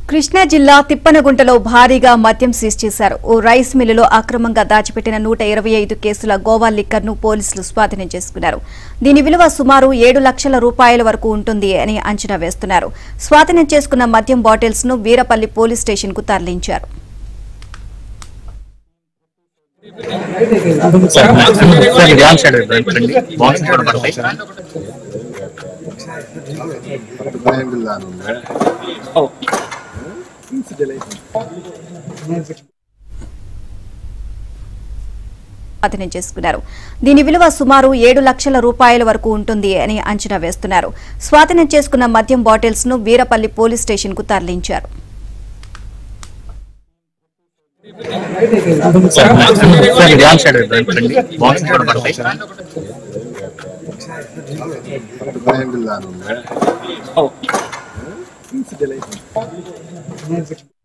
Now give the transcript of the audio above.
కృష్ణా జిల్లా తిప్పనగుంటలో భారీగా మద్యం సీజ్ చేశారు ఓ రైస్ మిల్లులో అక్రమంగా దాచిపెట్టిన నూట ఇరవై ఐదు కేసుల గోవా లిక్కర్ ను పోలీసులు స్వాధీనం చేసుకున్నారు దీని విలువ సుమారు ఏడు లక్షల రూపాయల వరకు ఉంటుంది అని అంచనా వేస్తున్నారు స్వాధీనం చేసుకున్న మద్యం బాటిల్స్ ను వీరపల్లి పోలీస్ స్టేషన్ కు తరలించారు సార్ ఇది ఆన్ సైడ్ రండి బాక్స్ కూడా పడతాయి ట్రయాంగిల్ లాగా ఉంది స్వాధీనం చేసుకున్నారు దీని విలువ సుమారు ఏడు లక్షల రూపాయల వరకు ఉంటుంది అని అంచనా వేస్తున్నారు స్వాధీనం చేసుకున్న మద్యం బాటిల్స్ ను వీరపల్లి పోలీస్ స్టేషన్ కు తరలించారు సార్ ఇది ఆన్ సైడ్ రండి బాక్స్ కూడా పడతాయి ట్రయాంగిల్ లాగా ఉంది